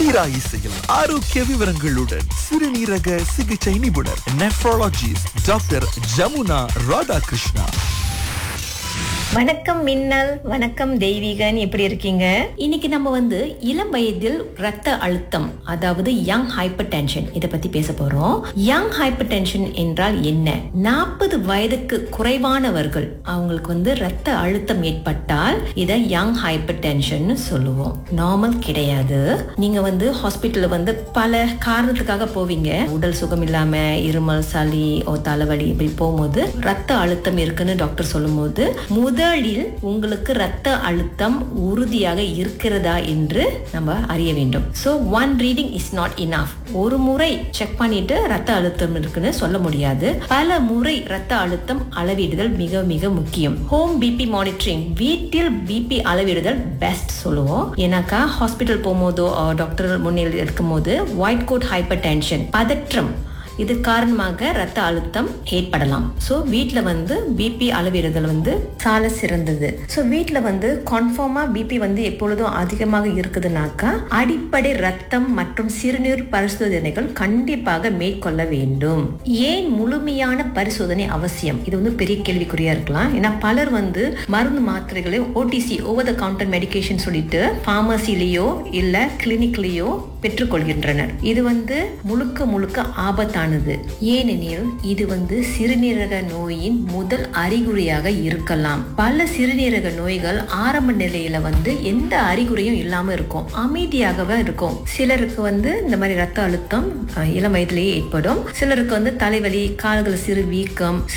தீரா இசையில் ஆரோக்கிய விவரங்களுடன் சிறுநீரக சிகிச்சை நிபுணர் நெஃப்ரோலஜிஸ்ட் டாக்டர் ஜமுனா ராதாகிருஷ்ணா வணக்கம் மின்னல் வணக்கம் தெய்வீகன் எப்படி இருக்கீங்க இன்னைக்கு நம்ம வந்து இளம் வயதில் ரத்த அழுத்தம் அதாவது யங் ஹைப்பர் டென்ஷன் இதை பத்தி பேச போறோம் யங் ஹைப்பர் டென்ஷன் என்றால் என்ன நாற்பது வயதுக்கு குறைவானவர்கள் அவங்களுக்கு வந்து ரத்த அழுத்தம் ஏற்பட்டால் இதை யங் ஹைப்பர் டென்ஷன் சொல்லுவோம் நார்மல் கிடையாது நீங்க வந்து ஹாஸ்பிட்டல்ல வந்து பல காரணத்துக்காக போவீங்க உடல் சுகம் இல்லாம இருமல் சளி ஓ தலைவலி இப்படி போகும்போது ரத்த அழுத்தம் இருக்குன்னு டாக்டர் சொல்லும்போது முதலில் உங்களுக்கு ரத்த அழுத்தம் உறுதியாக இருக்கிறதா என்று நம்ம அறிய வேண்டும் so one reading is not enough ஒரு முறை செக் பண்ணிட்டு ரத்த அழுத்தம் இருக்குன்னு சொல்ல முடியாது பல முறை ரத்த அழுத்தம் அளவிடுதல் மிக மிக முக்கியம் ஹோம் பிபி மானிட்டரிங் வீட்டில் பிபி அளவிடுதல் பெஸ்ட் சொல்லுவோம் ஏன்னாக்கா ஹாஸ்பிட்டல் போகும்போதோ டாக்டர் முன்னிலையில் இருக்கும்போது ஒயிட் கோட் ஹைப்பர் டென்ஷன் பதற்றம் இது காரணமாக ரத்த அழுத்தம் ஏற்படலாம் ஸோ வீட்டில் வந்து பிபி அளவிடுதல் வந்து சால சிறந்தது ஸோ வீட்டில் வந்து கன்ஃபார்மாக பிபி வந்து எப்பொழுதும் அதிகமாக இருக்குதுனாக்கா அடிப்படை ரத்தம் மற்றும் சிறுநீர் பரிசோதனைகள் கண்டிப்பாக மேற்கொள்ள வேண்டும் ஏன் முழுமையான பரிசோதனை அவசியம் இது வந்து பெரிய கேள்விக்குறியா இருக்கலாம் ஏன்னா பலர் வந்து மருந்து மாத்திரைகளை OTC over the counter medication சொல்லிட்டு ஃபார்மசிலேயோ இல்லை கிளினிக்லேயோ பெற்றுக்கொள்கின்றனர் இது வந்து முழுக்க முழுக்க ஆபத்தானது ஏனெனில் இது வந்து சிறுநீரக நோயின் முதல் அறிகுறியாக இருக்கலாம் பல சிறுநீரக நோய்கள் ஆரம்ப நிலையில வந்து எந்த அறிகுறியும் இல்லாம இருக்கும் அமைதியாகவே இருக்கும் சிலருக்கு வந்து இந்த மாதிரி ரத்த அழுத்தம் அஹ், இளம் வயதிலேயே ஏற்படும் சிலருக்கு வந்து தலைவலி கால்கள் சிறு வீக்கம்